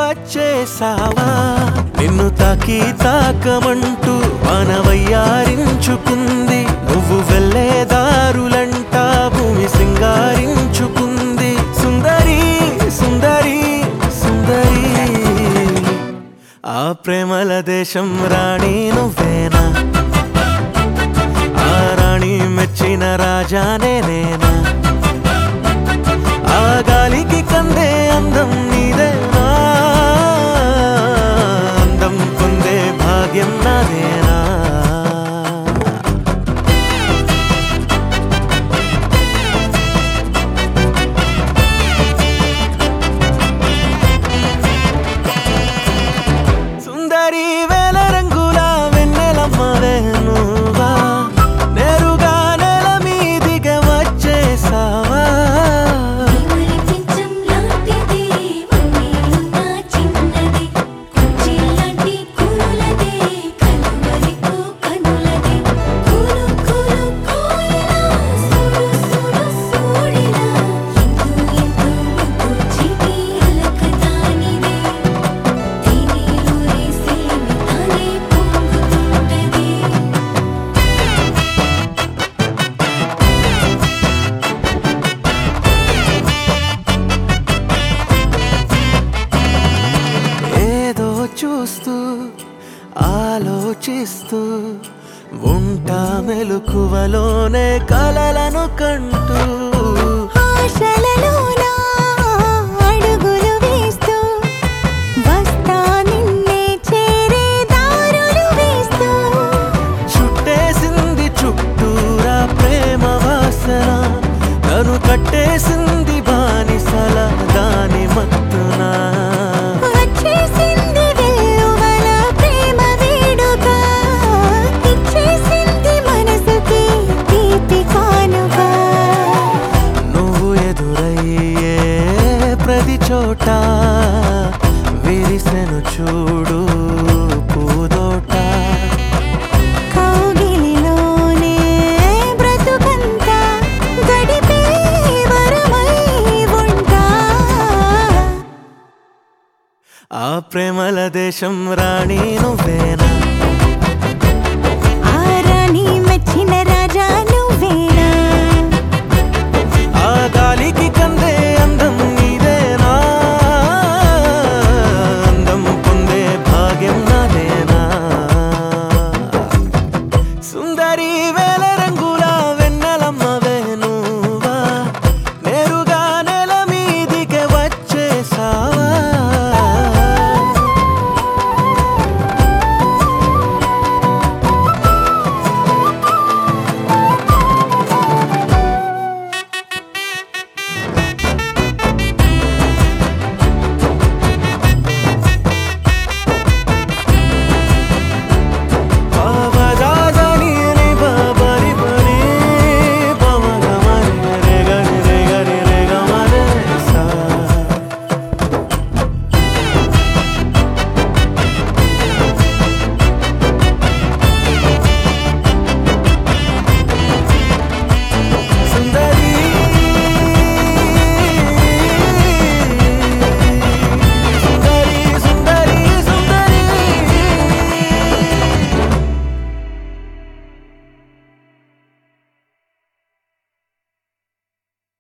వచ్చేసావా నిన్ను తాకి తాకమంటూ మనవయ్యారించుకుంది నువ్వు వెళ్ళే దారులంట భూమి సింగారించుకుంది సుందరి సుందరి సుందరి ఆ ప్రేమల దేశం రాణి నువ్వేనా ఆ రాణి మెచ్చిన రాజానే నేనా ఆ గాలికి కందే అందం నీదేనా అందం పొందే భాగ్యం నాదేనా సుందరి వేల రంగుల వెన్నెలమ్మ వేణువా నేరుగా నెల మీదిగా వచ్చేసావా నీవరి పించం లాంటిది వన్నీలున్న చిన్నది కుర్చీలాంటి కురులదే కలువరికు కనులదే కురు కురు కోయిలా సుడు సుడు సూడిలా ఎంతో ఎంతో ముద్దు చిటి అలకదానిదే తేనెలూరి సిలిమి తానే పొంగుతుంటది ఏదో చూస్తూ ఆలోచిస్తూ ఉంటా మెలకువలోనే కలలను కంటూ ఆశలలోన అడుగులు వేస్తూ వస్తా నిన్నే చేరే దారులు వేస్తూ చుట్టేసింది చుట్టూరా ప్రేమ వాసన తను కట్టేసింది బానిసల దాని మత్తున వచ్చేసింది వెల్లువల ప్రేమ వేడుక ఇచ్చేసింది మనసుకి తీపి కానుక నువ్వు ఎదురయ్యే ప్రతి చోట విరిసెను చూడు పూదోట కౌగిలిలోనే బ్రతుకంతా గడిపే వరమై ఉంటా ఆ ప్రేమల దేశం రాణి నువ్వేనా